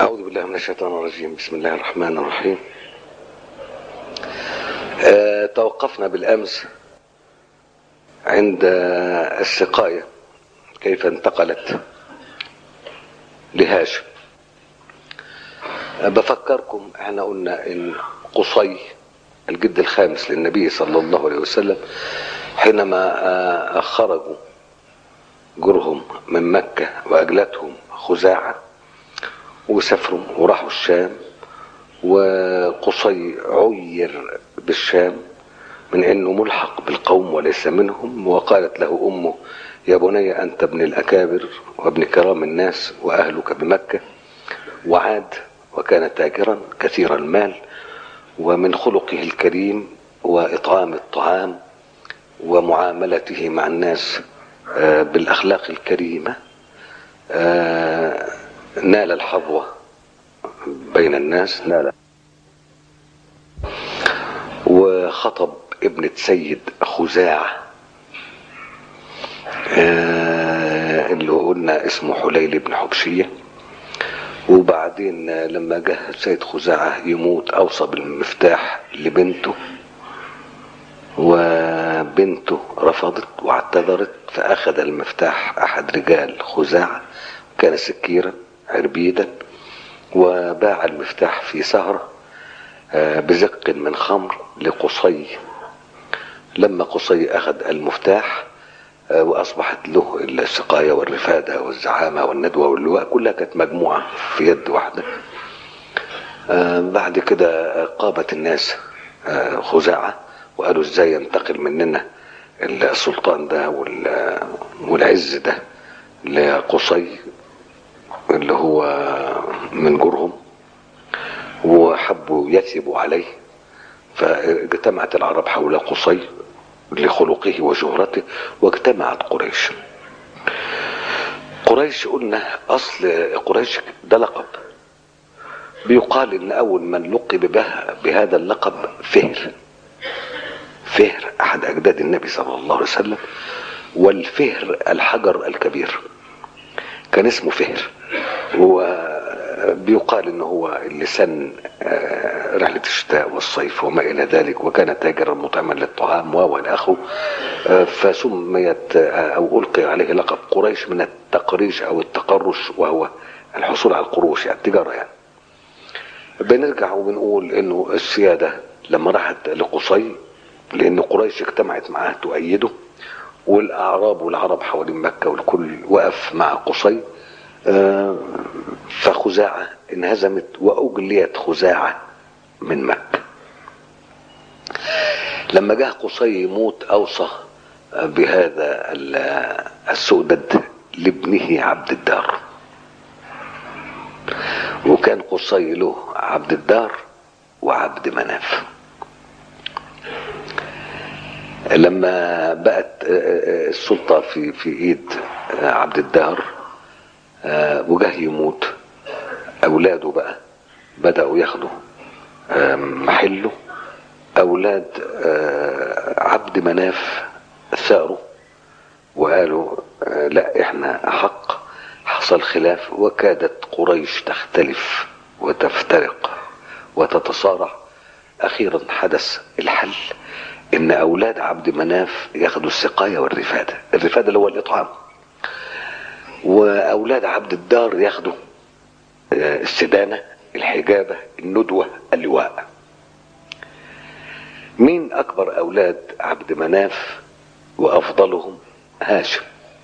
أعوذ بالله من الشيطان الرجيم بسم الله الرحمن الرحيم آه توقفنا بالأمس عند السقاية كيف انتقلت لهاشم آه بفكركم احنا قلنا ان قصي الجد الخامس للنبي صلى الله عليه وسلم حينما آه خرجوا جرهم من مكة وأجلتهم خزاعة وسافروا وراحوا الشام وقصي عير بالشام من انه ملحق بالقوم وليس منهم وقالت له امه يا بني انت ابن الاكابر وابن كرام الناس واهلك بمكه وعاد وكان تاجرا كثير المال ومن خلقه الكريم واطعام الطعام ومعاملته مع الناس بالاخلاق الكريمه نال الحظوة بين الناس نال وخطب ابنة سيد خزاعة اللي قلنا اسمه حليل بن حبشية وبعدين لما جه سيد خزاعة يموت أوصى بالمفتاح لبنته وبنته رفضت واعتذرت فأخذ المفتاح أحد رجال خزاعة كان سكيرا عربيدا وباع المفتاح في سهرة بزق من خمر لقصي لما قصي أخذ المفتاح وأصبحت له السقاية والرفادة والزعامة والندوة واللواء كلها كانت مجموعة في يد واحدة بعد كده قابت الناس خزاعة وقالوا ازاي ينتقل مننا السلطان ده والعز ده لقصي اللي هو من جرهم وحبوا يثبوا عليه فاجتمعت العرب حول قصي لخلقه وشهرته واجتمعت قريش قريش قلنا اصل قريش ده لقب بيقال ان اول من لقب به بهذا اللقب فهر فهر احد اجداد النبي صلى الله عليه وسلم والفهر الحجر الكبير كان اسمه فهر وبيقال ان هو اللي سن رحلة الشتاء والصيف وما الى ذلك وكان تاجرا مطعما للطعام والى اخره فسميت او القي عليه لقب قريش من التقريش او التقرش وهو الحصول على القروش يعني التجارة يعني بنرجع وبنقول انه السيادة لما راحت لقصي لان قريش اجتمعت معاه تؤيده والاعراب والعرب حوالين مكة والكل وقف مع قصي فخزاعة انهزمت وأجليت خزاعة من مكة لما جه قصي يموت أوصى بهذا السؤدد لابنه عبد الدار وكان قصي له عبد الدار وعبد مناف لما بقت السلطة في في ايد عبد الدار وجه يموت اولاده بقى بدأوا ياخدوا محله اولاد عبد مناف ثاروا وقالوا لا احنا احق حصل خلاف وكادت قريش تختلف وتفترق وتتصارع اخيرا حدث الحل ان اولاد عبد مناف ياخدوا السقايه والرفاده الرفاده اللي هو الاطعام واولاد عبد الدار ياخدوا السدانه الحجابه الندوه اللواء مين اكبر اولاد عبد مناف وافضلهم هاشم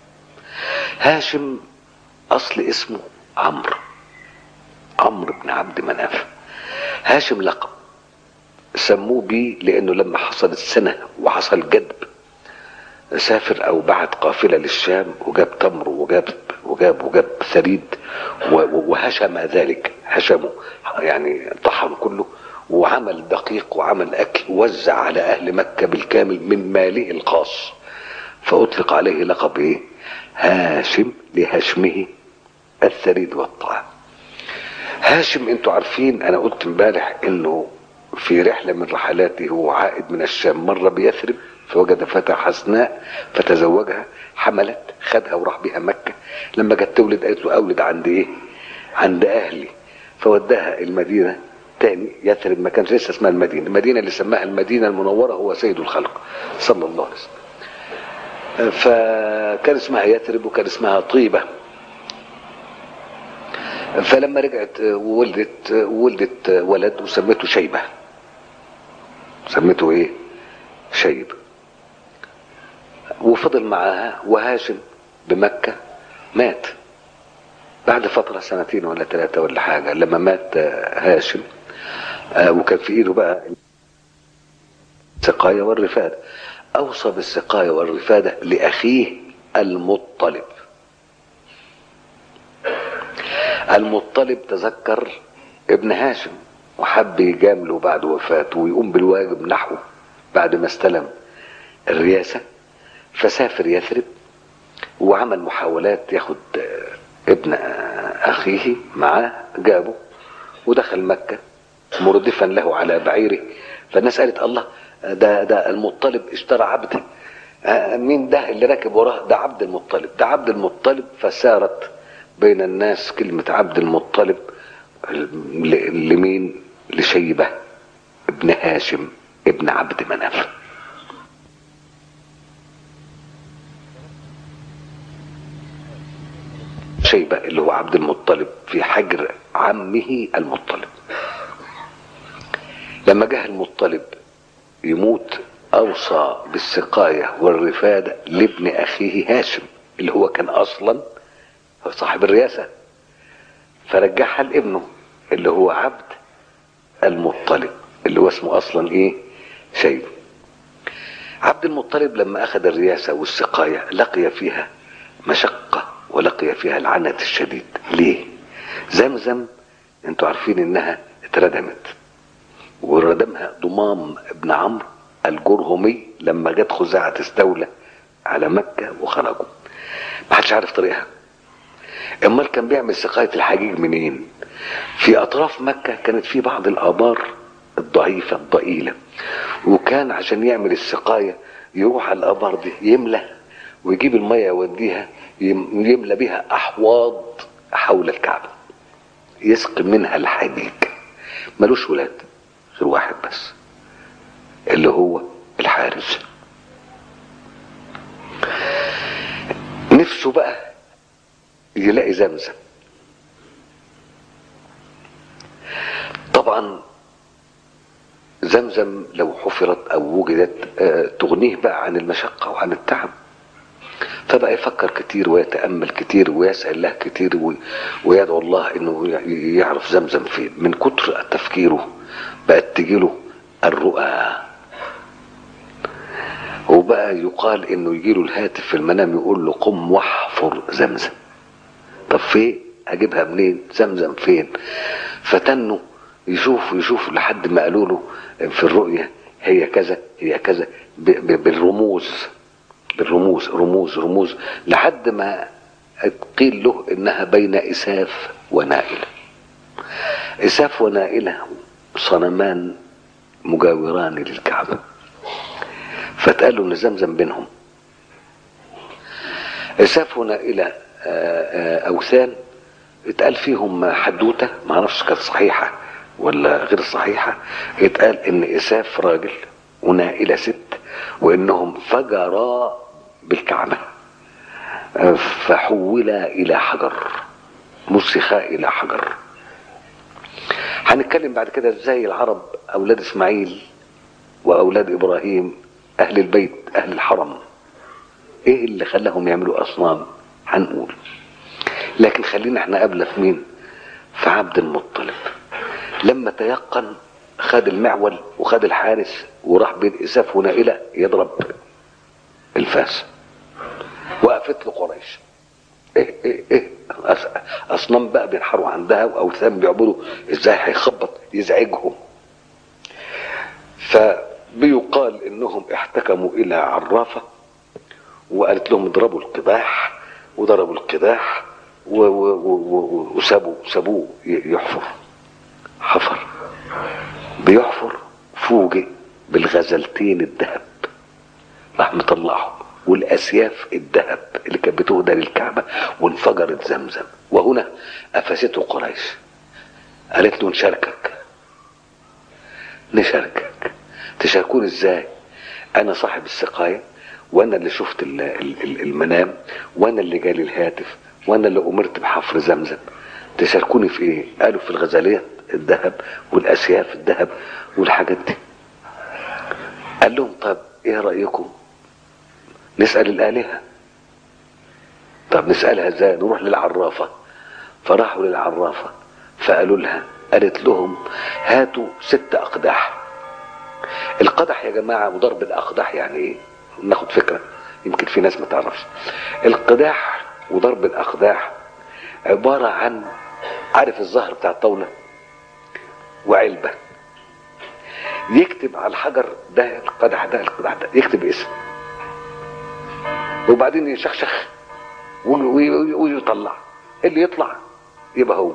هاشم اصل اسمه عمرو عمرو بن عبد مناف هاشم لقب سموه بيه لانه لما حصلت سنه وحصل جدب سافر او بعت قافله للشام وجاب تمر وجاب وجاب وجاب ثريد وهشم ذلك هشمه يعني طحن كله وعمل دقيق وعمل اكل وزع على اهل مكه بالكامل من ماله الخاص فاطلق عليه لقب ايه هاشم لهشمه الثريد والطعام هاشم انتوا عارفين انا قلت امبارح انه في رحله من رحلاته وهو عائد من الشام مر بيثرب فوجد فتى حسناء فتزوجها حملت خدها وراح بها مكة لما جت تولد قالت له أولد عند إيه عند أهلي فوداها المدينة تاني يثرب ما كانش لسه اسمها المدينة المدينة اللي سماها المدينة المنورة هو سيد الخلق صلى الله عليه وسلم فكان اسمها يثرب وكان اسمها طيبة فلما رجعت ولدت ولدت ولد وسمته شيبة سمته ايه شيب وفضل معاها وهاشم بمكة مات بعد فترة سنتين ولا ثلاثة ولا حاجة لما مات هاشم وكان في ايده بقى السقاية والرفادة اوصى بالسقاية والرفادة لاخيه المطلب المطلب تذكر ابن هاشم وحب يجامله بعد وفاته ويقوم بالواجب نحوه بعد ما استلم الرياسة فسافر يثرب وعمل محاولات ياخد ابن أخيه معاه جابه ودخل مكة مردفا له على بعيره فالناس قالت الله ده ده المطلب اشترى عبد مين ده اللي راكب وراه ده عبد المطلب ده عبد المطلب فسارت بين الناس كلمة عبد المطلب لمين لشيبة ابن هاشم ابن عبد مناف شيبة اللي هو عبد المطلب في حجر عمه المطلب لما جه المطلب يموت أوصى بالسقاية والرفادة لابن أخيه هاشم اللي هو كان أصلا صاحب الرياسة فرجعها لابنه اللي هو عبد المطلب اللي هو اسمه أصلا إيه شيبة عبد المطلب لما أخذ الرياسة والسقاية لقي فيها مشقة ولقي فيها العنت الشديد ليه زمزم انتوا عارفين انها اتردمت وردمها ضمام ابن عمرو الجرهمي لما جت خزاعة تستولى على مكة وخرجوا ما حدش عارف طريقها امال كان بيعمل سقاية الحجيج منين في اطراف مكة كانت في بعض الابار الضعيفة الضئيلة وكان عشان يعمل السقاية يروح على الابار دي يملى ويجيب المية يوديها يملى بها احواض حول الكعبة يسقي منها الحجيج ملوش ولاد غير واحد بس اللي هو الحارس نفسه بقى يلاقي زمزم طبعا زمزم لو حفرت او وجدت تغنيه بقى عن المشقة وعن التعب فبقى يفكر كتير ويتأمل كتير ويسأل الله كتير ويدعو الله انه يعرف زمزم فين من كتر تفكيره بقت تجيله الرؤى وبقى يقال انه يجيله الهاتف في المنام يقول له قم واحفر زمزم طب فين اجيبها منين زمزم فين فتنه يشوف يشوف لحد ما قالوا له في الرؤية هي كذا هي كذا بالرموز بالرموز رموز رموز لحد ما قيل له انها بين اساف ونائله اساف ونائله صنمان مجاوران للكعبه فتقال له ان زمزم بينهم اساف ونائله اوثان اتقال فيهم حدوته ما اعرفش كانت صحيحه ولا غير صحيحه اتقال ان اساف راجل ونائله ست وانهم فجرا بالكعبه فحولا الى حجر مسخا الى حجر هنتكلم بعد كده ازاي العرب اولاد اسماعيل واولاد ابراهيم اهل البيت اهل الحرم ايه اللي خلاهم يعملوا اصنام هنقول لكن خلينا احنا قبل في مين في عبد المطلب لما تيقن خد المعول وخد الحارس وراح بين اساف ونائله يضرب الفاس وقفت له قريش ايه ايه ايه اصنام بقى بينحروا عندها واوثان بيعبدوا ازاي هيخبط يزعجهم فبيقال انهم احتكموا الى عرافه وقالت لهم اضربوا القداح وضربوا القداح وسابوا سابوه يحفر حفر بيحفر فوجئ بالغزلتين الذهب راح مطلعهم والاسياف الذهب اللي كانت بتهدى للكعبه وانفجرت زمزم وهنا افسته قريش قالت له نشاركك نشاركك تشاركون ازاي انا صاحب السقايه وانا اللي شفت ال- ال- ال- المنام وانا اللي جالي الهاتف وانا اللي امرت بحفر زمزم تشاركوني في ايه قالوا في الغزالية الذهب والاسياف الذهب والحاجات دي قال لهم طب ايه رايكم نسال الالهه طب نسالها ازاي نروح للعرافه فراحوا للعرافه فقالوا لها قالت لهم هاتوا ست اقداح القدح يا جماعه وضرب الاقداح يعني ايه ناخد فكره يمكن في ناس ما تعرفش القداح وضرب الاقداح عباره عن عارف الزهر بتاع الطاوله وعلبه يكتب على الحجر ده القدح ده القدح ده يكتب اسم وبعدين يشخشخ وي- وي- ويطلع اللي يطلع يبقى هو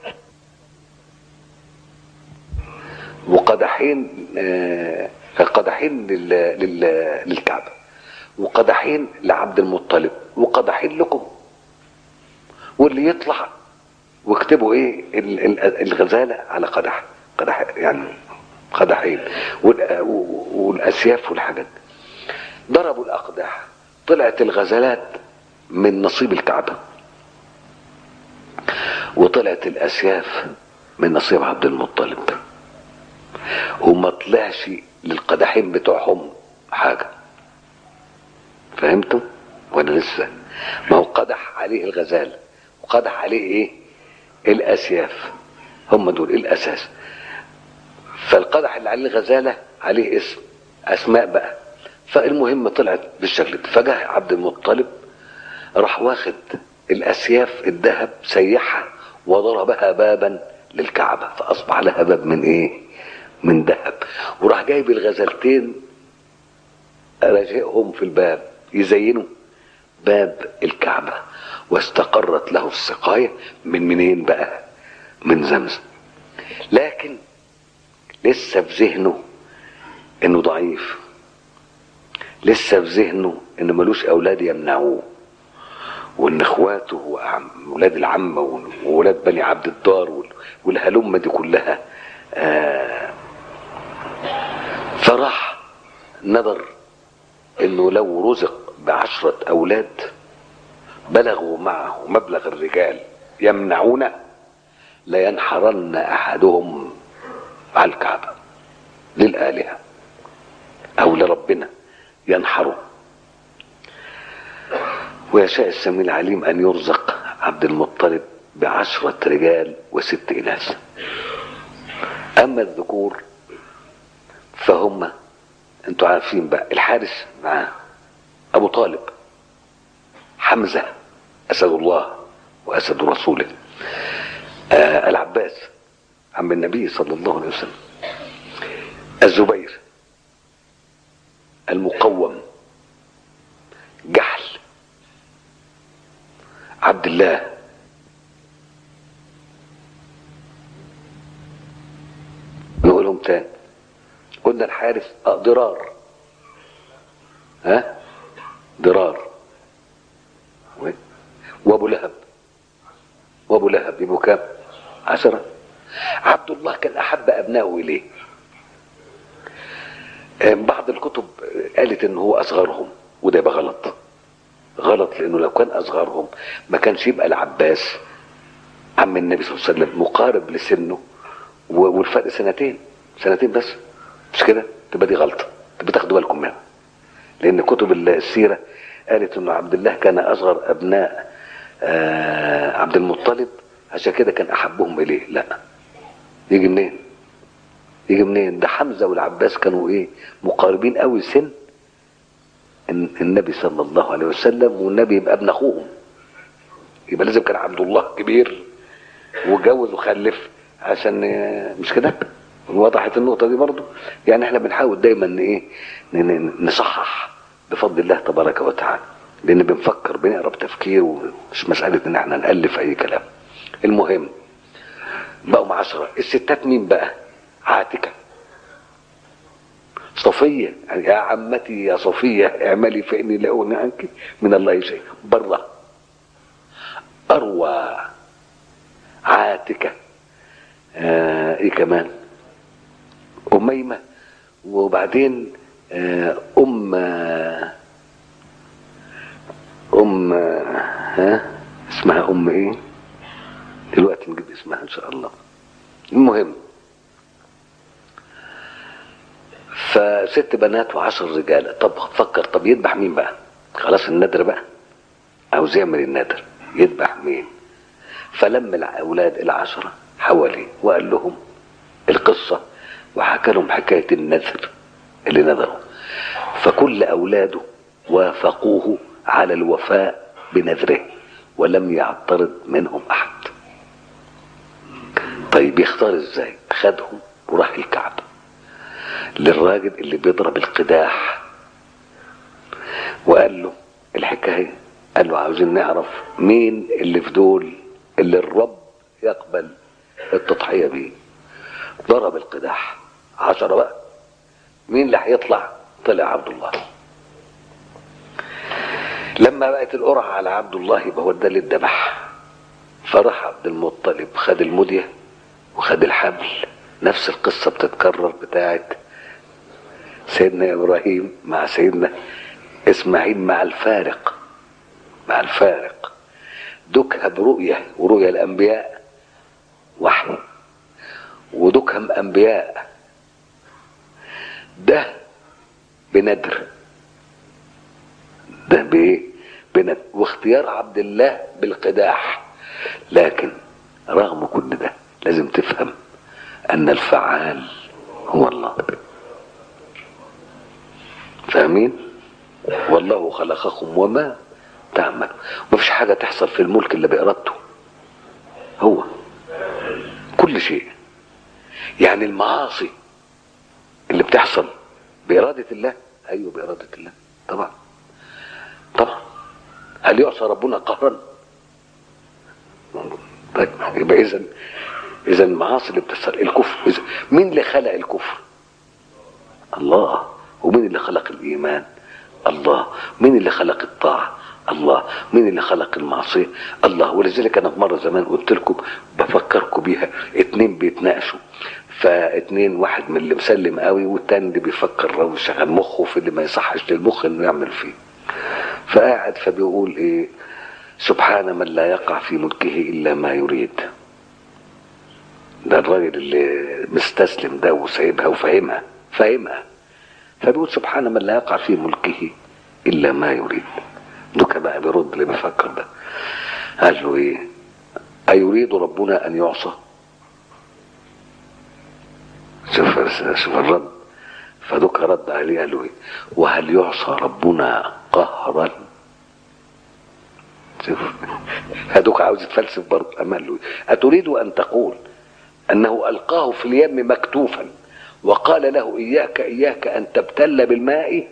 وقدحين آه، قدحين لل... لل... للكعبة وقدحين لعبد المطلب وقدحين لكم واللي يطلع واكتبوا ايه ال- ال- الغزالة على قدح قدح يعني قدحين وال- والاسياف والحاجات ضربوا الاقداح طلعت الغزالات من نصيب الكعبة وطلعت الاسياف من نصيب عبد المطلب وما طلعش للقدحين بتوعهم حاجة فهمتوا ولا لسه ما هو قدح عليه الغزال وقدح عليه ايه الاسياف هم دول الاساس فالقدح اللي عليه الغزالة عليه اسم اسماء بقى فالمهم طلعت بالشكل ده فجاء عبد المطلب راح واخد الاسياف الذهب سيحها وضربها بابا للكعبة فاصبح لها باب من ايه من ذهب وراح جايب الغزلتين راجعهم في الباب يزينوا باب الكعبة واستقرت له السقاية من منين بقى من زمزم لكن لسه في ذهنه انه ضعيف لسه في ذهنه انه ملوش اولاد يمنعوه وان اخواته واولاد العمه واولاد بني عبد الدار وال- والهلمه دي كلها آه فراح نظر انه لو رزق بعشرة اولاد بلغوا معه مبلغ الرجال يمنعون لينحرن احدهم على الكعبة للآلهة او لربنا ينحروا ويشاء السميع العليم ان يرزق عبد المطلب بعشرة رجال وست اناث اما الذكور فهم انتوا عارفين بقى الحارس معاه ابو طالب حمزه اسد الله واسد رسوله آه العباس عم النبي صلى الله عليه وسلم الزبير المقوم جحل عبد الله نقولهم تاني قلنا الحارس اه ضرار ها ضرار و- وابو لهب وابو لهب يبقوا كام عشرة عبد الله كان احب ابنائه اليه آه، بعض الكتب قالت ان هو اصغرهم وده يبقى غلط غلط لانه لو كان اصغرهم ما كانش يبقى العباس عم النبي صلى الله عليه وسلم مقارب لسنه و- والفرق سنتين سنتين بس مش كده تبقى دي غلطه تبقى تاخدوا بالكم منها لان كتب السيره قالت انه عبد الله كان اصغر ابناء آه عبد المطلب عشان كده كان احبهم اليه لا يجي منين يجي منين ده حمزه والعباس كانوا ايه مقاربين قوي سن الن- النبي صلى الله عليه وسلم والنبي يبقى ابن اخوهم يبقى لازم كان عبد الله كبير وجوز وخلف عشان آه، مش كده وضحت النقطة دي برضو يعني احنا بنحاول دايما ان ايه ن- ن- نصحح بفضل الله تبارك وتعالى لان بنفكر بنقرا بتفكير ومش مسألة ان احنا نألف اي كلام المهم بقوا عشرة الستات مين بقى عاتكة صفية يعني يا عمتي يا صفية اعملي فإني لا أغني عنك من الله شيء برة أروى عاتكة آه ايه كمان أميمة وبعدين آه أم آه أم آه ها اسمها أم إيه؟ دلوقتي نجيب اسمها إن شاء الله المهم فست بنات وعشر رجالة طب فكر طب يذبح مين بقى؟ خلاص الندر بقى عاوز يعمل الندر يذبح مين؟ فلم الأولاد العشرة حواليه وقال لهم القصة وحكى لهم حكاية النذر اللي نذره فكل أولاده وافقوه على الوفاء بنذره ولم يعترض منهم أحد طيب يختار ازاي خدهم وراح الكعبة للراجل اللي بيضرب القداح وقال له الحكاية قال له عاوزين نعرف مين اللي في دول اللي الرب يقبل التضحية بيه ضرب القداح عشرة بقى مين اللي هيطلع طلع عبد الله لما بقت القرعة على عبد الله يبقى هو ده اللي اتذبح فراح عبد المطلب خد المدية وخد الحبل نفس القصة بتتكرر بتاعت سيدنا إبراهيم مع سيدنا إسماعيل مع الفارق مع الفارق دكها برؤية ورؤية الأنبياء وحي ودكهم أنبياء ده بندر ده بايه بندر واختيار عبد الله بالقداح لكن رغم كل ده لازم تفهم ان الفعال هو الله فاهمين والله خلقكم وما تعمل مفيش حاجة تحصل في الملك إلا بإرادته هو كل شيء يعني المعاصي اللي بتحصل بإرادة الله أيوه بإرادة الله طبعا طبعا هل يعصى ربنا قهرا طيب يبقى إذا إذا المعاصي اللي بتحصل الكفر إذا مين اللي خلق الكفر الله ومين اللي خلق الإيمان الله مين اللي خلق الطاعة الله مين اللي خلق المعصية الله ولذلك أنا في مرة زمان قلت لكم بفكركم بيها اتنين بيتناقشوا فاتنين واحد من اللي مسلم قوي والتاني اللي بيفكر وشغل مخه في اللي ما يصحش للمخ انه يعمل فيه فقاعد فبيقول ايه سبحان من لا يقع في ملكه الا ما يريد ده الراجل اللي مستسلم ده وسايبها وفاهمها فاهمها فبيقول سبحان من لا يقع في ملكه الا ما يريد دوكا بقى بيرد اللي بيفكر ده قال له ايه ايريد ربنا ان يعصى شوف شوف الرد فدوكا رد عليه قال له ايه وهل يعصى ربنا قهرا شوف هدوك عاوز يتفلسف برضه اما قال له إيه؟ اتريد ان تقول انه القاه في اليم مكتوفا وقال له اياك اياك ان تبتل بالماء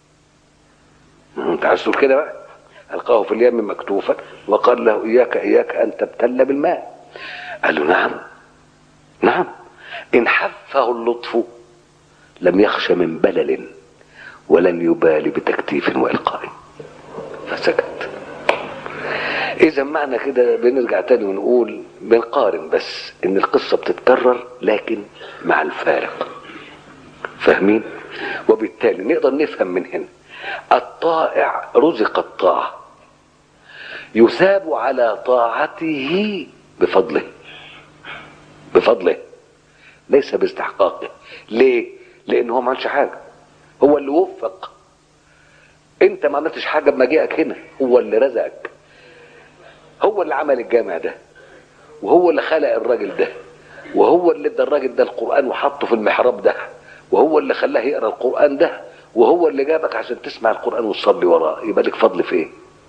انت عايز تقول كده بقى القاه في اليم مكتوفا وقال له اياك اياك ان تبتل بالماء قال له نعم نعم ان حفه اللطف لم يخش من بلل ولن يبالي بتكتيف والقاء فسكت اذا معنى كده بنرجع تاني ونقول بنقارن بس ان القصه بتتكرر لكن مع الفارق فاهمين وبالتالي نقدر نفهم من هنا الطائع رزق الطاعه يثاب على طاعته بفضله بفضله ليس باستحقاقه ليه لان هو ما عملش حاجه هو اللي وفق انت ما عملتش حاجه بمجيئك هنا هو اللي رزقك هو اللي عمل الجامع ده وهو اللي خلق الراجل ده وهو اللي ادى الراجل ده القران وحطه في المحراب ده وهو اللي خلاه يقرا القران ده وهو اللي جابك عشان تسمع القران وتصلي وراه يبقى لك فضل في ايه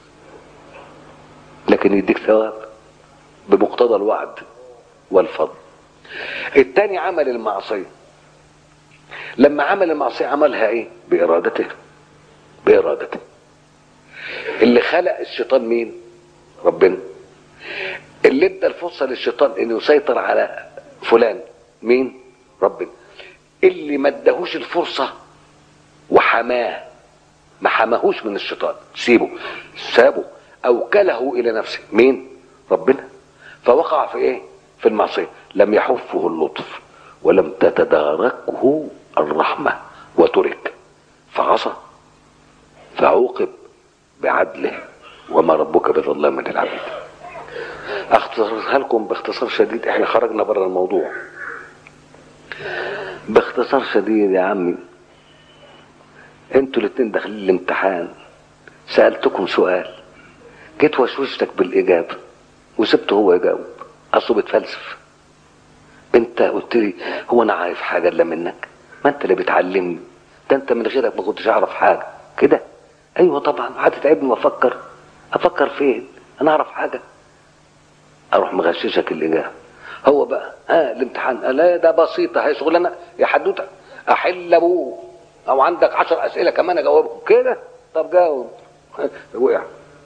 لكن يديك ثواب بمقتضى الوعد والفضل التاني عمل المعصيه لما عمل المعصيه عملها ايه بارادته بارادته اللي خلق الشيطان مين ربنا اللي ادى الفرصه للشيطان انه يسيطر على فلان مين ربنا اللي ما اداهوش الفرصه وحماه ما حماهوش من الشيطان سيبه سابه اوكله الى نفسه مين ربنا فوقع في ايه في المعصية لم يحفه اللطف ولم تتداركه الرحمة وترك فعصى فعوقب بعدله وما ربك بظلام للعبيد اختصرها لكم باختصار شديد احنا خرجنا بره الموضوع باختصار شديد يا عمي انتوا الاتنين داخلين الامتحان سألتكم سؤال جيت وشوشتك بالإجابة وسبته هو يجاوب أصله بتفلسف انت قلت لي هو انا عارف حاجة الا منك ما انت اللي بتعلمني ده انت من غيرك ما كنتش اعرف حاجة كده ايوه طبعا هتتعبني وافكر افكر فين انا اعرف حاجة اروح مغششك الاجابة هو بقى اه الامتحان آه لا ده بسيطة هي شغلانة يا حدوتة احل ابوه او عندك عشر اسئلة كمان اجاوبهم كده طب جاوب وقع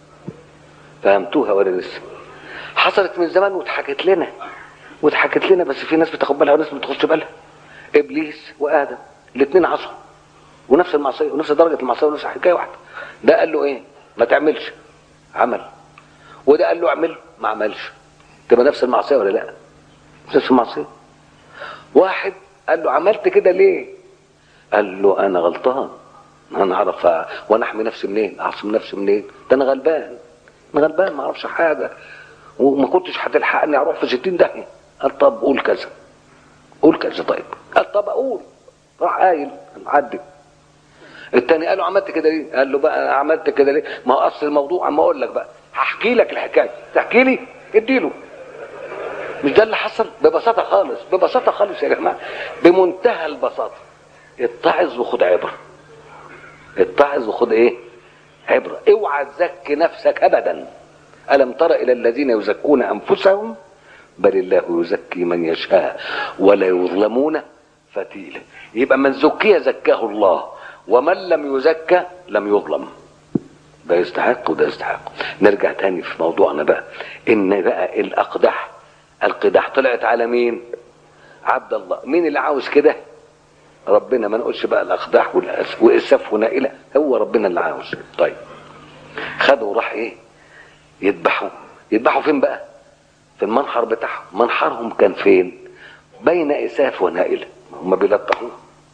فهمتوها ولا لسه حصلت من زمان واتحكت لنا واتحكت لنا بس في ناس بتاخد بالها وناس ما بتاخدش بالها ابليس وادم الاثنين عصوا ونفس المعصيه ونفس درجه المعصيه ونفس حكايه واحده ده قال له ايه ما تعملش عمل وده قال له اعمل ما عملش تبقى نفس المعصيه ولا لا نفس المعصيه واحد قال له عملت كده ليه قال له انا غلطان انا اعرف وانا احمي نفسي منين اعصم نفسي منين ده انا غلبان انا غلبان ما اعرفش حاجه وما كنتش هتلحقني اروح في 60 داهيه قال طب قول كذا قول كذا طيب قال طب اقول راح قايل معدي التاني قال له عملت كده ليه؟ قال له بقى انا عملت كده ليه؟ ما هو اصل الموضوع اما اقول لك بقى هحكي لك الحكايه تحكي لي اديله مش ده اللي حصل ببساطه خالص ببساطه خالص يا جماعه بمنتهى البساطه اتعظ وخد عبره اتعظ وخد ايه؟ عبره اوعى تزكي نفسك ابدا الم تر الى الذين يزكون انفسهم بل الله يزكي من يشاء ولا يظلمون فتيلا يبقى من زكي زكاه الله ومن لم يزكى لم يظلم ده يستحق وده يستحق نرجع تاني في موضوعنا بقى ان بقى الاقدح القدح طلعت على مين عبد الله مين اللي عاوز كده ربنا ما نقولش بقى الاقداح والاسف ونائله هو ربنا اللي عاوز طيب خدوا راح ايه يذبحوا يذبحوا فين بقى في المنحر بتاعهم منحرهم كان فين بين اساف ونائله هم بيلطحوه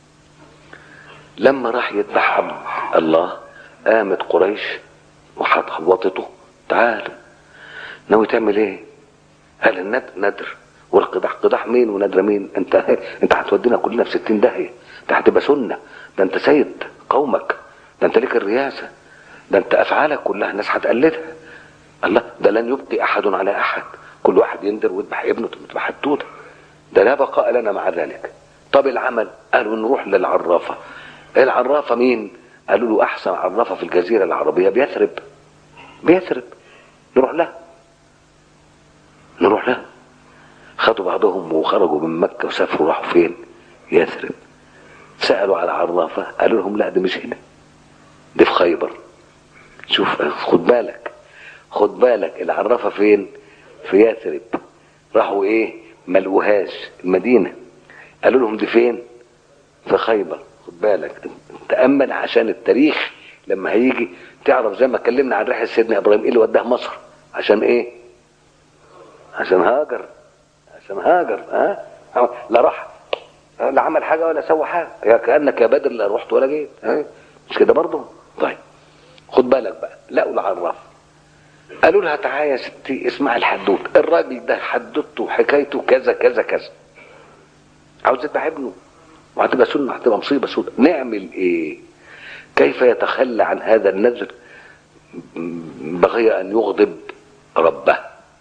لما راح يذبح عبد الله قامت قريش وحطته تعالوا ناوي تعمل ايه قال الندر ندر والقدح قدح مين وندر مين انت انت هتودينا كلنا في 60 داهيه ده هتبقى سنه ده انت سيد قومك ده انت ليك الرياسه ده انت افعالك كلها الناس هتقلدها الله ده لن يبقي احد على احد كل واحد يندر ويذبح ابنه تذبح التوته ده لا بقاء لنا مع ذلك طب العمل قالوا نروح للعرافه العرافه مين قالوا له احسن عرافه في الجزيره العربيه بيثرب بيثرب نروح لها نروح لها خدوا بعضهم وخرجوا من مكه وسافروا راحوا فين يثرب سالوا على عرافه قالوا لهم لا دي مش هنا دي في خيبر شوف خد بالك خد بالك العرافه فين في يثرب راحوا ايه ملقوهاش المدينه قالوا لهم دي فين في خيبر خد بالك تامل عشان التاريخ لما هيجي تعرف زي ما اتكلمنا عن رحله سيدنا ابراهيم ايه اللي وداه مصر عشان ايه عشان هاجر عشان هاجر ها لا راح لا عمل حاجه ولا سوى حاجه يا كانك يا بدر لا رحت ولا جيت ها مش كده برضه طيب خد بالك بقى لقوا العراف قالوا لها تعالى يا ستي اسمع الحدوت الراجل ده حدوته وحكايته كذا كذا كذا عاوز يذبح ابنه وهتبقى سنه هتبقى مصيبه سودة نعمل ايه كيف يتخلى عن هذا النذر بغي ان يغضب ربه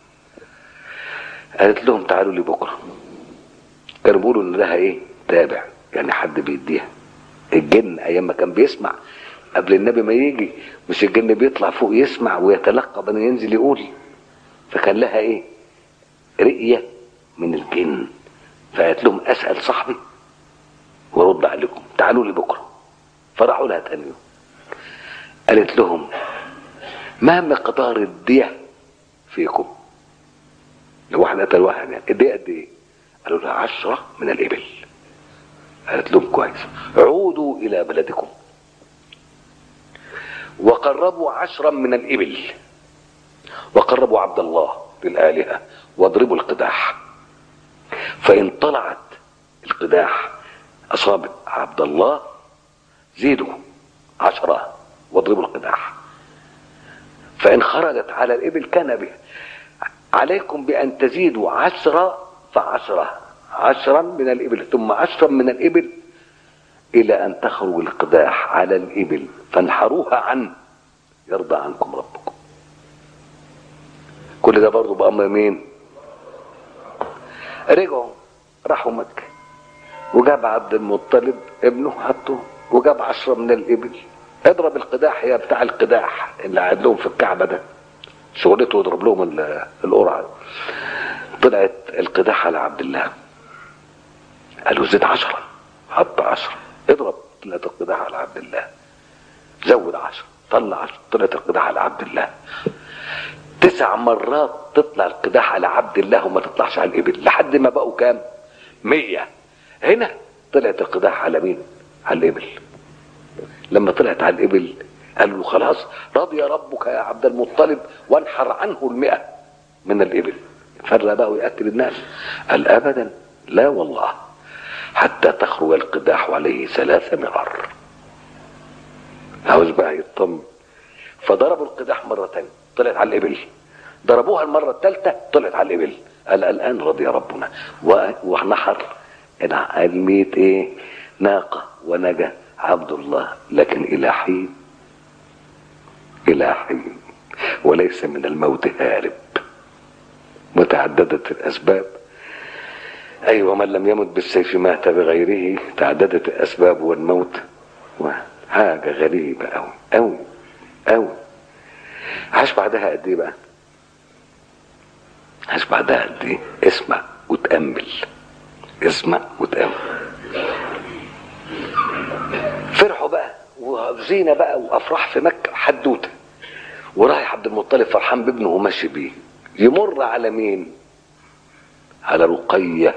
قالت لهم تعالوا لي بكره كانوا بيقولوا ان لها ايه تابع يعني حد بيديها الجن ايام ما كان بيسمع قبل النبي ما يجي مش الجن بيطلع فوق يسمع ويتلقى بان ينزل يقول فكان لها ايه رئيه من الجن فقالت لهم اسال صاحبي وارد عليكم تعالوا لي بكره فراحوا لها تاني يوم قالت لهم ما مقدار الدية فيكم لو واحد قتل واحد يعني الدية قد ايه قالوا لها عشرة من الإبل قالت لهم كويس عودوا إلى بلدكم وقربوا عشرا من الإبل وقربوا عبد الله للآلهة واضربوا القداح فإن طلعت القداح أصابت عبد الله زيدوا عشرة واضربوا القداح فإن خرجت على الإبل كان بها عليكم بأن تزيدوا عشرة فعشرة عشرا من الإبل ثم عشرا من الإبل إلى أن تخرج القداح على الإبل فانحروها عنه يرضى عنكم ربكم كل ده برضه بأمر مين رجعوا راحوا مكة وجاب عبد المطلب ابنه حطه وجاب عشرة من الإبل اضرب القداح يا بتاع القداح اللي قاعد لهم في الكعبة ده شغلته يضرب لهم ال- القرعة طلعت القداح على عبد الله قالوا زد عشرة حط عشرة اضرب طلعت القداح على عبد الله زود عشرة طلع عشرة طلعت القداح على عبد الله تسع مرات تطلع القداح على عبد الله وما تطلعش على الإبل لحد ما بقوا كام مية هنا طلعت القداح على مين على الإبل لما طلعت على الإبل قالوا له خلاص رضي ربك يا عبد المطلب وانحر عنه المئة من الإبل فر بقى ويأكل الناس قال أبدا لا والله حتى تخرج القداح عليه ثلاث مرار عاوز بقى يطمن فضربوا القداح مرة تانية طلعت على الإبل ضربوها المرة الثالثة طلعت على الإبل قال الآن رضي ربنا و- ونحر الميت إيه ناقة ونجا عبد الله لكن إلى حين إلى حين وليس من الموت هارب وتعددت الأسباب أيوة من لم يمت بالسيف مات بغيره تعددت الأسباب والموت حاجة غريبة أوي أوي أوي عاش بعدها قد إيه بقى؟ عاش بعدها قد إيه؟ اسمع وتأمل اسمع وتأمل فرحوا بقى وزينة بقى وأفراح في مكة حدوتة ورايح عبد المطلب فرحان بابنه وماشي بيه يمر على مين؟ على رقية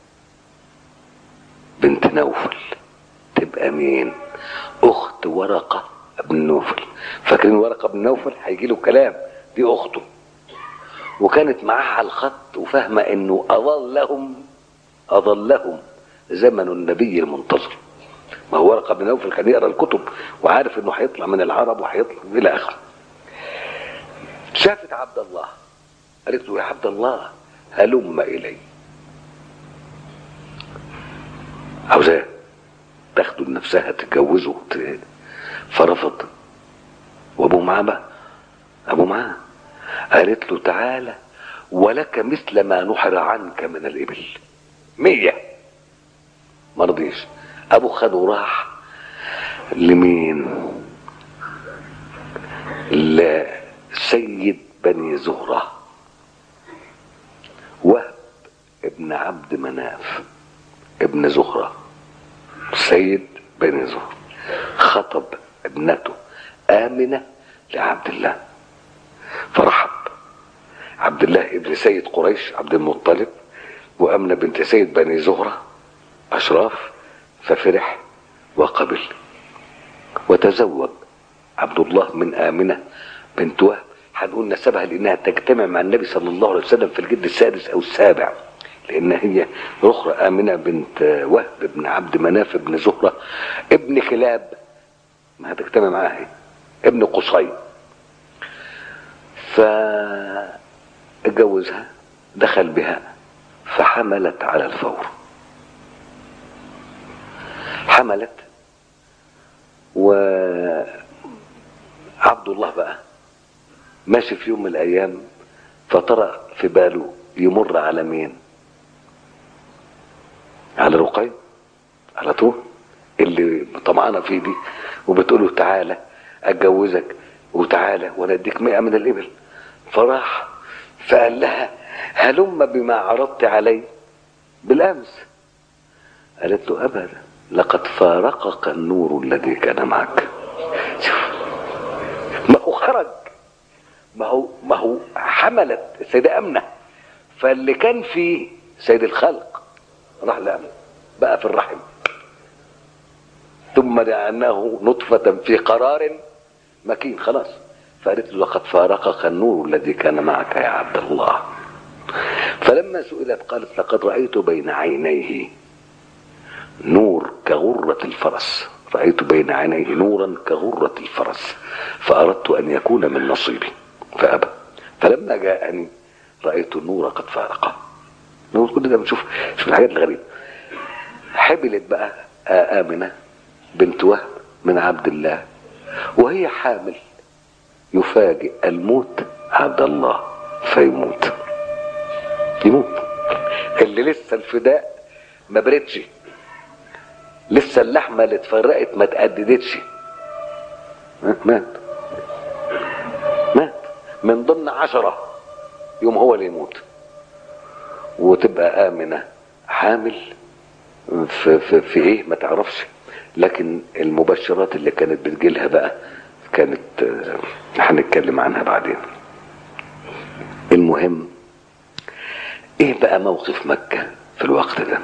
بنت نوفل تبقى مين؟ أخت ورقة بن نوفل فاكرين ورقة بن نوفل هيجي له كلام دي أخته وكانت معاها على الخط وفاهمة إنه أضلهم أضلهم زمن النبي المنتظر ما هو ورقة بن نوفل كان يقرا الكتب وعارف إنه هيطلع من العرب وهيطلع إلى آخره شافت عبد الله قالت له يا عبد الله هلم إلي عاوزاه تاخده لنفسها تتجوزه ت- فرفض وابوه معاه بقى ابوه معاه قالت له تعالى ولك مثل ما نحر عنك من الابل مية ما رضيش ابو خده وراح لمين لسيد بني زهره وهب ابن عبد مناف ابن زهرة سيد بني زهرة خطب ابنته آمنة لعبد الله فرحب عبد الله ابن سيد قريش عبد المطلب وأمنة بنت سيد بني زهرة أشراف ففرح وقبل وتزوج عبد الله من آمنة بنت وهب هنقول نسبها لأنها تجتمع مع النبي صلى الله عليه وسلم في الجد السادس أو السابع لأن هي أخرى آمنة بنت وهب بن عبد مناف بن زهرة ابن كلاب ما هتجتمع معاها هي. ابن قصي فاتجوزها دخل بها فحملت على الفور حملت وعبد الله بقى ماشي في يوم من الايام فطرأ في باله يمر على مين على رقية على طول اللي طمعانه فيه دي وبتقول له تعالى اتجوزك وتعالى وانا اديك مئة من الابل فراح فقال لها هلم بما عرضت علي بالامس قالت له ابدا لقد فارقك النور الذي كان معك شوف ما هو خرج ما هو ما هو حملت السيدة أمنة فاللي كان فيه سيد الخلق راح لأمنة بقى في الرحم ثم جعلناه نطفة في قرار مكين خلاص فقالت له لقد فارقك النور الذي كان معك يا عبد الله فلما سئلت قالت لقد رأيت بين عينيه نور كغرة الفرس رأيت بين عينيه نورا كغرة الفرس فأردت أن يكون من نصيبي فأبى فلما جاءني رأيت النور قد فارقه نور كل ده بنشوف شوف الحاجات الغريبة حبلت بقى آمنة بنت وهب من عبد الله وهي حامل يفاجئ الموت عبد الله فيموت يموت اللي لسه الفداء ما بردش لسه اللحمه اللي اتفرقت ما اتقددتش مات مات من ضمن عشرة يوم هو اللي يموت وتبقى آمنة حامل في, في, في ايه ما تعرفش لكن المبشرات اللي كانت بتجيلها بقى كانت هنتكلم عنها بعدين المهم ايه بقى موقف مكة في الوقت ده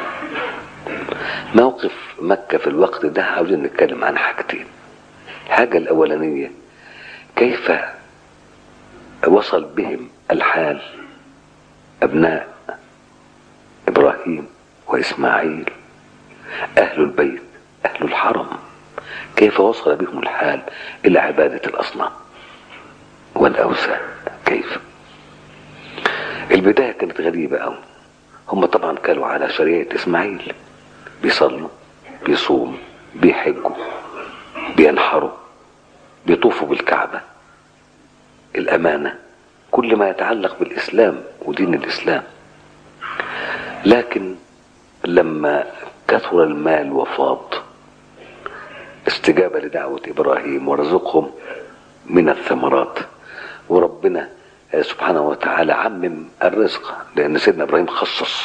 موقف مكة في الوقت ده عاوزين نتكلم عن حاجتين الحاجة الأولانية كيف وصل بهم الحال أبناء إبراهيم وإسماعيل أهل البيت أهل الحرم كيف وصل بهم الحال إلى عبادة الأصنام والأوثان كيف البداية كانت غريبة أوي هم طبعا كانوا على شريعة إسماعيل بيصلوا بيصوموا بيحجوا بينحروا بيطوفوا بالكعبة الأمانة كل ما يتعلق بالإسلام ودين الإسلام لكن لما كثر المال وفاض استجابة لدعوة إبراهيم ورزقهم من الثمرات وربنا سبحانه وتعالى عمم الرزق لأن سيدنا إبراهيم خصص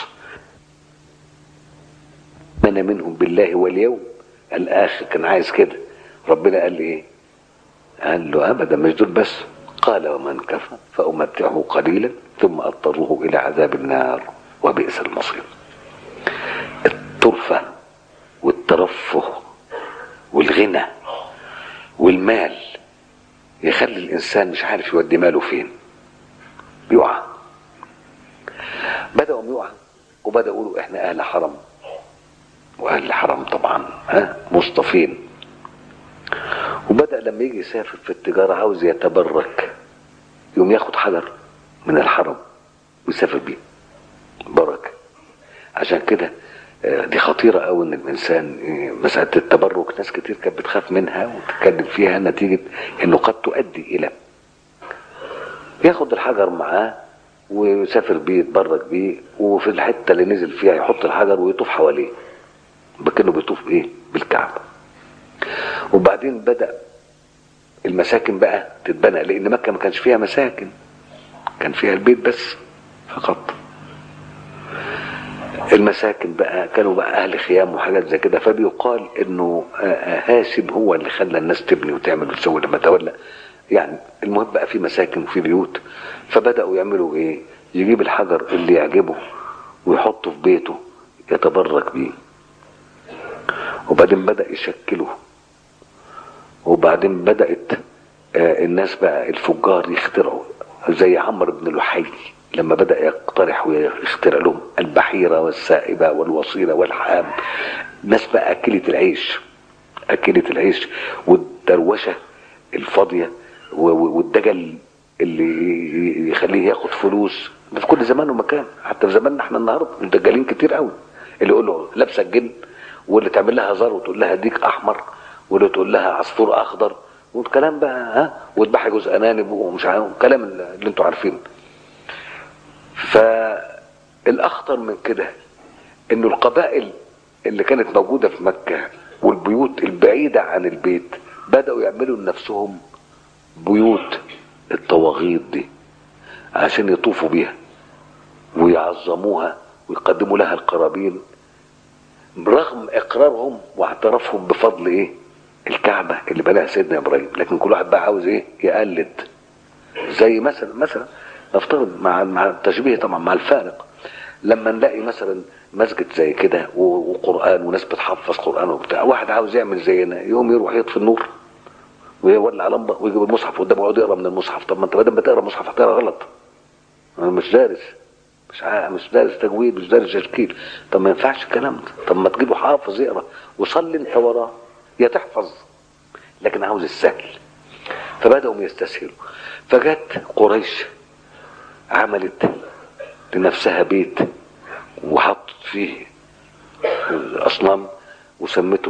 من منهم بالله واليوم الآخر كان عايز كده ربنا قال لي إيه قال له أبدا مش دول بس قال ومن كفى فأمتعه قليلا ثم أضطره إلى عذاب النار وبئس المصير الطرفة والترفه والغنى والمال يخلي الإنسان مش عارف يودي ماله فين يقع بدأوا يقع وبدأوا يقولوا احنا أهل حرم وأهل الحرم طبعا ها مصطفين وبدأ لما يجي يسافر في التجارة عاوز يتبرك يوم ياخد حجر من الحرم ويسافر بيه بركة عشان كده دي خطيرة أوي إن الإنسان مسألة التبرك ناس كتير كانت بتخاف منها وتتكلم فيها نتيجة إنه قد تؤدي إلى ياخد الحجر معاه ويسافر بيه يتبرك بيه وفي الحتة اللي نزل فيها يحط الحجر ويطوف حواليه بكنه بيطوف إيه بالكعبة وبعدين بدأ المساكن بقى تتبنى لأن مكة ما كانش فيها مساكن كان فيها البيت بس فقط المساكن بقى كانوا بقى اهل خيام وحاجات زي كده فبيقال انه هاشم هو اللي خلى الناس تبني وتعمل وتسوي لما تولى يعني المهم بقى في مساكن وفي بيوت فبداوا يعملوا ايه يجيب الحجر اللي يعجبه ويحطه في بيته يتبرك بيه وبعدين بدا يشكله وبعدين بدات الناس بقى الفجار يخترعوا زي عمرو بن لحي لما بدأ يقترح ويخترع لهم البحيرة والسائبة والوصيلة والحام ناس بقى أكلة العيش أكلة العيش والدروشة الفاضية والدجل اللي يخليه ياخد فلوس ده في كل زمان ومكان حتى في زماننا احنا النهارده مدجلين كتير قوي اللي يقول له لابسه الجن واللي تعمل لها زر وتقول لها ديك احمر واللي تقول لها عصفور اخضر والكلام بقى ها وتبحي جزء انانب ومش عارف الكلام اللي انتوا عارفينه فالاخطر من كده انه القبائل اللي كانت موجوده في مكه والبيوت البعيده عن البيت بداوا يعملوا لنفسهم بيوت الطواغيت دي عشان يطوفوا بيها ويعظموها ويقدموا لها القرابين رغم اقرارهم واعترافهم بفضل ايه الكعبه اللي بناها سيدنا ابراهيم لكن كل واحد بقى عاوز ايه يقلد زي مثلا مثلا نفترض مع مع التشبيه طبعا مع الفارق لما نلاقي مثلا مسجد زي كده وقران وناس بتحفظ قران وبتاع واحد عاوز يعمل زينا يوم يروح يطفي النور ويولع لمبه ويجيب المصحف قدامه ويقعد يقرا من المصحف طب ما انت بدل ما تقرا مصحف هتقرا غلط انا مش دارس مش عارف مش دارس تجويد مش دارس تشكيل طب ما ينفعش الكلام ده طب ما تجيبه حافظ يقرا وصلي انت وراه يا تحفظ لكن عاوز السهل فبداوا يستسهلوا فجت قريش عملت لنفسها بيت وحطت فيه الاصنام وسمته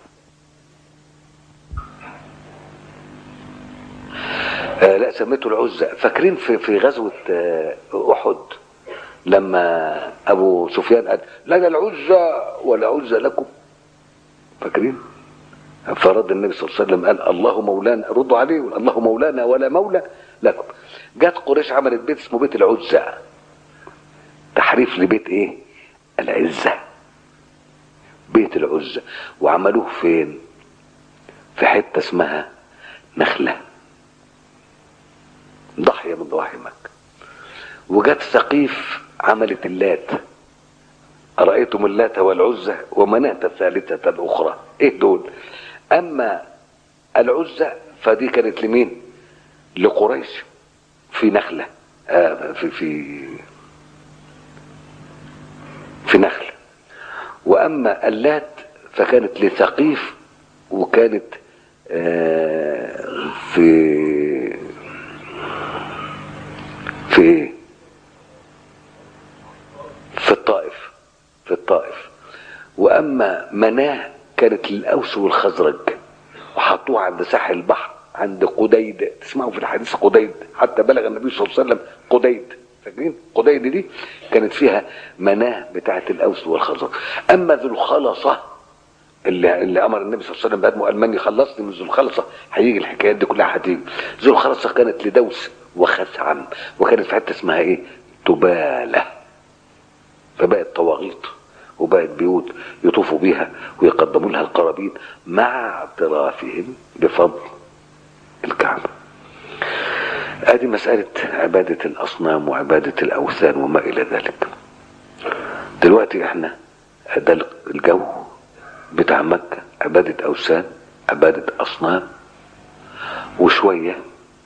آه لا سميته العزة فاكرين في في غزوة آه أحد لما أبو سفيان قال لنا العزة ولا عزة لكم فاكرين فرد النبي صلى الله عليه وسلم قال الله مولانا ردوا عليه الله مولانا ولا مولى لكم جت قريش عملت بيت اسمه بيت العزة تحريف لبيت ايه العزة بيت العزة وعملوه فين في حتة اسمها نخلة ضاحية من ضواحي مكة وجت ثقيف عملت اللات أرأيتم اللات والعزة ومناة الثالثة الأخرى إيه دول أما العزة فدي كانت لمين لقريش في نخلة آه في في في نخل وأما اللات فكانت لثقيف وكانت آه في في ايه في الطائف في الطائف واما مناه كانت للاوس والخزرج وحطوها عند ساحل البحر عند قديد تسمعوا في الحديث قديد حتى بلغ النبي صلى الله عليه وسلم قديد فاكرين قديد دي كانت فيها مناه بتاعه الاوس والخزرج اما ذو الخلصه اللي, اللي امر النبي صلى الله عليه وسلم بادمه قال من يخلصني من ذو الخلصه هيجي الحكايات دي كلها هتيجي ذو الخلصه كانت لدوس وخثعم وكانت في حته اسمها ايه تباله فبقت طواغيت وبقت بيوت يطوفوا بيها ويقدموا لها القرابين مع اعترافهم بفضل الكعبه ادي مساله عباده الاصنام وعباده الاوثان وما الى ذلك دلوقتي احنا ده الجو بتاع مكه عباده اوثان عباده اصنام وشويه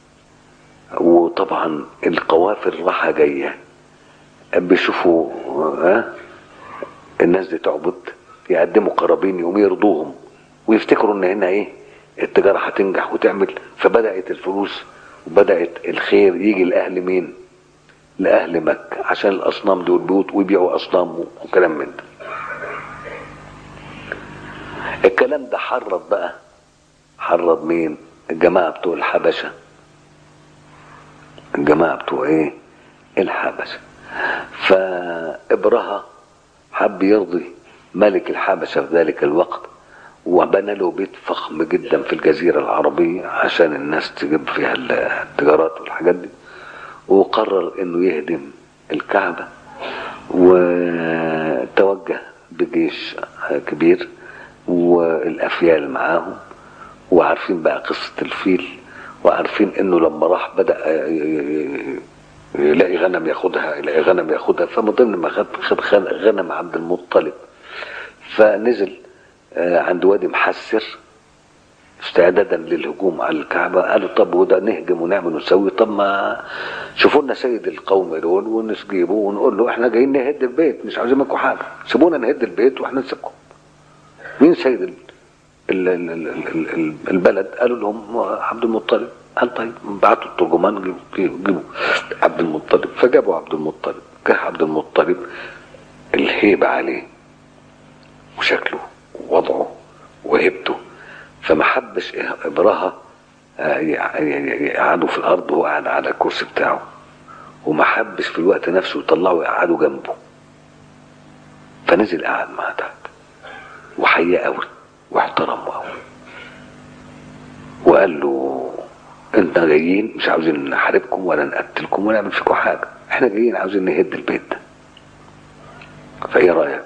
وطبعا القوافل راحة جاية بيشوفوا ها الناس دي تعبد يقدموا قرابين يقوم يرضوهم ويفتكروا ان هنا ايه التجارة هتنجح وتعمل فبدأت الفلوس وبدأت الخير يجي لأهل مين لأهل مكة عشان الأصنام دول بيوت ويبيعوا أصنام وكلام من ده الكلام ده حرض بقى حرض مين الجماعة بتوع الحبشة الجماعة بتوع ايه الحبشة فابرهة حب يرضي ملك الحبشة في ذلك الوقت وبنى له بيت فخم جدا في الجزيرة العربية عشان الناس تجيب فيها التجارات والحاجات دي وقرر انه يهدم الكعبة وتوجه بجيش كبير والافيال معاهم وعارفين بقى قصة الفيل وعارفين انه لما راح بدا يلاقي غنم ياخدها يلاقي غنم ياخدها فمن ضمن ما خد خد غنم عبد المطلب فنزل عند وادي محسر استعدادا للهجوم على الكعبة قالوا طب وده نهجم ونعمل ونسوي طب ما شوفوا لنا سيد القوم دول ونجيبه ونقول له احنا جايين نهد البيت مش عاوزين منكم حاجة سيبونا نهد البيت واحنا نسيبكم مين سيد ال ال ال ال ال البلد قالوا لهم عبد المطلب قال طيب بعتوا الترجمان جيبوا عبد المطلب فجابوا عبد المطلب جه عبد المطلب الهيبة عليه وشكله ووضعه وهيبته فما حبش ابراها يقعدوا في الارض وهو قاعد على الكرسي بتاعه وما حبش في الوقت نفسه يطلعوا يقعدوا جنبه فنزل قعد معاه تحت وحياه قوي واحترمه قوي وقال له انت جايين مش عاوزين نحاربكم ولا نقتلكم ولا نعمل فيكم حاجه احنا جايين عاوزين نهد البيت ده فايه رايك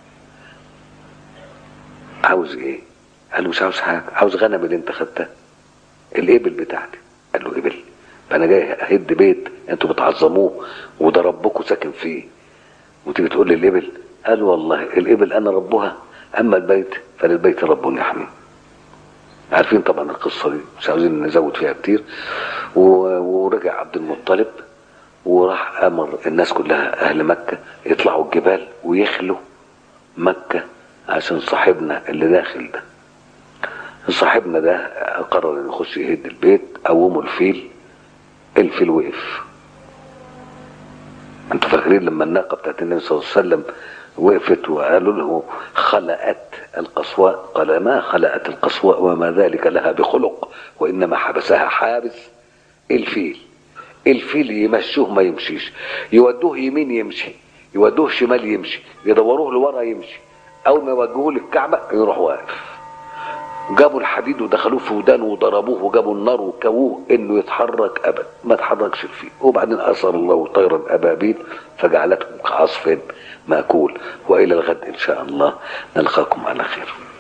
عاوز ايه قال له مش عاوز حاجه عاوز غنم اللي انت خدتها الابل بتاعتي قال له ابل فانا جاي اهد بيت انتوا بتعظموه وده ربكم ساكن فيه وتيجي تقول لي الابل قال والله الابل انا ربها اما البيت فللبيت رب يحميه عارفين طبعا القصه دي مش عاوزين نزود فيها كتير ورجع عبد المطلب وراح امر الناس كلها اهل مكه يطلعوا الجبال ويخلوا مكه عشان صاحبنا اللي داخل ده صاحبنا ده قرر انه يخش يهد البيت قوموا الفيل الفيل وقف انتوا فاكرين لما الناقه بتاعت النبي صلى الله عليه وسلم وقفت وقالوا له خلأت القصواء قال ما خلأت القصواء وما ذلك لها بخلق وإنما حبسها حابس الفيل الفيل يمشوه ما يمشيش يودوه يمين يمشي يودوه شمال يمشي يدوروه لورا يمشي أول ما يوجهوه للكعبة يروح واقف جابوا الحديد ودخلوه في ودانه وضربوه وجابوا النار وكووه انه يتحرك ابدا ما تحركش الفيل وبعدين اثر الله طيرا ابابيل فجعلتهم كعصف ماكول والى الغد ان شاء الله نلقاكم على خير